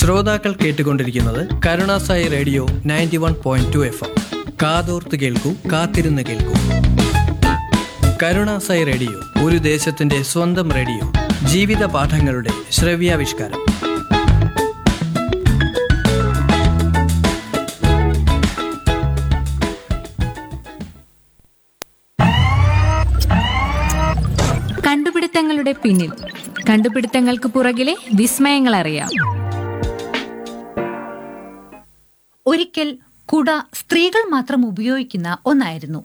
ശ്രോതാക്കൾ കേട്ടുകൊണ്ടിരിക്കുന്നത് Karunasai radio ninety one point two F M കാതോർത്ത് കേൾക്കൂ കാത്തിരുന്ന് കേൾക്കൂ കരുണാസായി റേഡിയോ ഒരു ദേശത്തിന്റെ സ്വന്തം റേഡിയോ ജീവിത പാഠങ്ങളുടെ ശ്രവ്യാവിഷ്കാരം കണ്ടുപിടുത്തങ്ങളുടെ പിന്നിൽ കണ്ടുപിടുത്തങ്ങൾക്ക് പുറകിലെ വിസ്മയങ്ങൾ അറിയാം ഒരിക്കൽ കുട സ്ത്രീകൾ മാത്രം ഉപയോഗിക്കുന്ന ഒന്നായിരുന്നു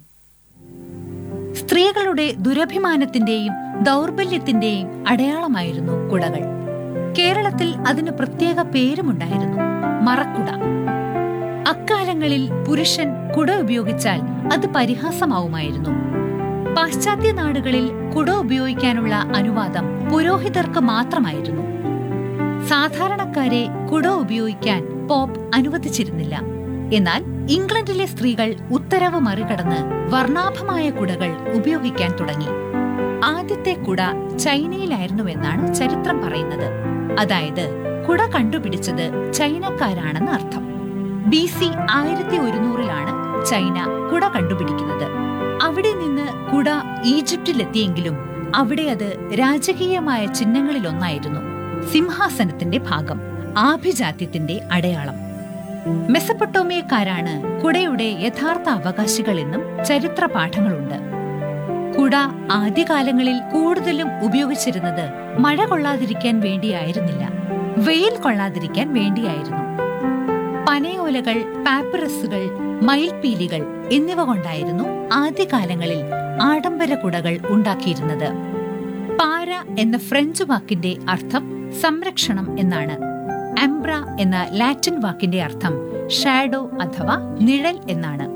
സ്ത്രീകളുടെ ദുരഭിമാനത്തിന്റെയും ദൗർബല്യത്തിന്റെയും അടയാളമായിരുന്നു കുടകൾ കേരളത്തിൽ അതിന് പ്രത്യേക പേരുമുണ്ടായിരുന്നു മറക്കുട അക്കാലങ്ങളിൽ പുരുഷൻ കുട ഉപയോഗിച്ചാൽ അത് പരിഹാസമാവുമായിരുന്നു പാശ്ചാത്യ നാടുകളിൽ കുട ഉപയോഗിക്കാനുള്ള അനുവാദം പുരോഹിതർക്ക് മാത്രമായിരുന്നു സാധാരണക്കാരെ കുട ഉപയോഗിക്കാൻ പോപ്പ് അനുവദിച്ചിരുന്നില്ല എന്നാൽ ഇംഗ്ലണ്ടിലെ സ്ത്രീകൾ ഉത്തരവ് മറികടന്ന് വർണ്ണാഭമായ കുടകൾ ഉപയോഗിക്കാൻ തുടങ്ങി ആദ്യത്തെ കുട ചൈനയിലായിരുന്നുവെന്നാണ് ചരിത്രം പറയുന്നത് അതായത് കുട കണ്ടുപിടിച്ചത് ചൈനക്കാരാണെന്ന് അർത്ഥം ബി സി ആയിരത്തി ഒരുന്നൂറിലാണ് ചൈന കുട കണ്ടുപിടിക്കുന്നത് അവിടെ നിന്ന് കുട ഈജിപ്തിലെത്തിയെങ്കിലും അവിടെ അത് രാജകീയമായ ചിഹ്നങ്ങളിലൊന്നായിരുന്നു സിംഹാസനത്തിന്റെ ഭാഗം ആഭിജാത്യത്തിന്റെ അടയാളം മെസപ്പൊട്ടോമിയക്കാരാണ് കുടയുടെ യഥാർത്ഥ അവകാശികൾ എന്നും ചരിത്ര പാഠങ്ങളുണ്ട് കുട ആദ്യകാലങ്ങളിൽ കൂടുതലും ഉപയോഗിച്ചിരുന്നത് മഴ കൊള്ളാതിരിക്കാൻ വേണ്ടിയായിരുന്നില്ല വെയിൽ കൊള്ളാതിരിക്കാൻ വേണ്ടിയായിരുന്നു പനയോലകൾ പാപ്പിറസുകൾ മയിൽപീലികൾ എന്നിവ കൊണ്ടായിരുന്നു ആദ്യകാലങ്ങളിൽ ആഡംബര കുടകൾ ഉണ്ടാക്കിയിരുന്നത് പാര എന്ന ഫ്രഞ്ച് വാക്കിന്റെ അർത്ഥം സംരക്ഷണം എന്നാണ് എംബ്ര എന്ന ലാറ്റിൻ വാക്കിന്റെ അർത്ഥം ഷാഡോ അഥവാ നിഴൽ എന്നാണ്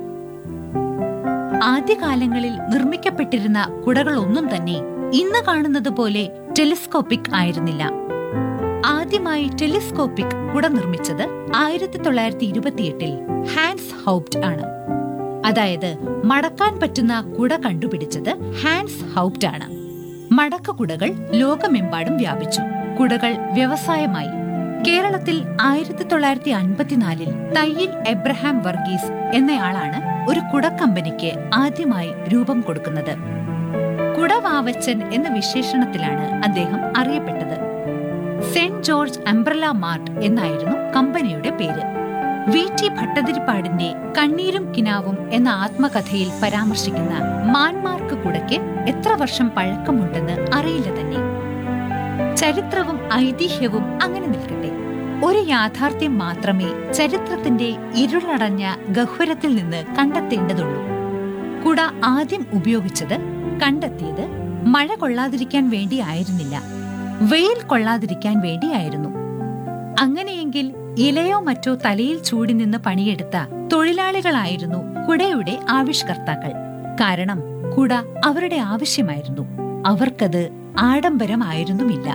ആദ്യകാലങ്ങളിൽ നിർമ്മിക്കപ്പെട്ടിരുന്ന കുടകളൊന്നും തന്നെ ഇന്ന് കാണുന്നത് പോലെ ടെലിസ്കോപ്പിക് ആയിരുന്നില്ല ആദ്യമായി ടെലിസ്കോപ്പിക് കുട നിർമ്മിച്ചത് ആയിരത്തി തൊള്ളായിരത്തി ഇരുപത്തിയെട്ടിൽ ഹാൻസ് ഹൗപ്റ്റ് ആണ് അതായത് മടക്കാൻ പറ്റുന്ന കുട കണ്ടുപിടിച്ചത് ഹാൻസ് ഹൗപ്റ്റ് ആണ് മടക്ക കുടകൾ ലോകമെമ്പാടും വ്യാപിച്ചു കുടകൾ വ്യവസായമായി കേരളത്തിൽ ആയിരത്തി തൊള്ളായിരത്തി അൻപത്തിനാലിൽ തയ്യിൽ എബ്രഹാം വർഗീസ് എന്നയാളാണ് ഒരു കുട കമ്പനിക്ക് ആദ്യമായി രൂപം കൊടുക്കുന്നത് കുടവാവച്ചൻ എന്ന വിശേഷണത്തിലാണ് അദ്ദേഹം അറിയപ്പെട്ടത് സെന്റ് ജോർജ് അംബ്രല മാർട്ട് എന്നായിരുന്നു കമ്പനിയുടെ പേര് വി ടി ഭട്ടതിരിപ്പാടിന്റെ കണ്ണീരും കിനാവും എന്ന ആത്മകഥയിൽ പരാമർശിക്കുന്ന മാൻമാർക്ക് കുടയ്ക്ക് എത്ര വർഷം പഴക്കമുണ്ടെന്ന് അറിയില്ല തന്നെ ചരിത്രവും ഐതിഹ്യവും അങ്ങനെ നിൽക്കട്ടെ ഒരു യാഥാർത്ഥ്യം മാത്രമേ ചരിത്രത്തിന്റെ ഇരുളടഞ്ഞ ഗഹ്വരത്തിൽ നിന്ന് കണ്ടെത്തേണ്ടതുള്ളൂ കുട ആദ്യം ഉപയോഗിച്ചത് കണ്ടെത്തിയത് മഴ കൊള്ളാതിരിക്കാൻ വേണ്ടിയായിരുന്നില്ല വെയിൽ കൊള്ളാതിരിക്കാൻ വേണ്ടിയായിരുന്നു അങ്ങനെയെങ്കിൽ ഇലയോ മറ്റോ തലയിൽ ചൂടി നിന്ന് പണിയെടുത്ത തൊഴിലാളികളായിരുന്നു കുടയുടെ ആവിഷ്കർത്താക്കൾ കാരണം കുട അവരുടെ ആവശ്യമായിരുന്നു അവർക്കത് ആഡംബരമായിരുന്നുമില്ല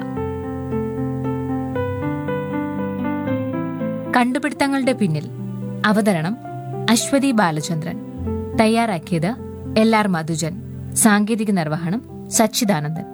കണ്ടുപിടുത്തങ്ങളുടെ പിന്നിൽ അവതരണം അശ്വതി ബാലചന്ദ്രൻ തയ്യാറാക്കിയത് എൽ ആർ മധുജൻ സാങ്കേതിക നിർവഹണം സച്ചിദാനന്ദൻ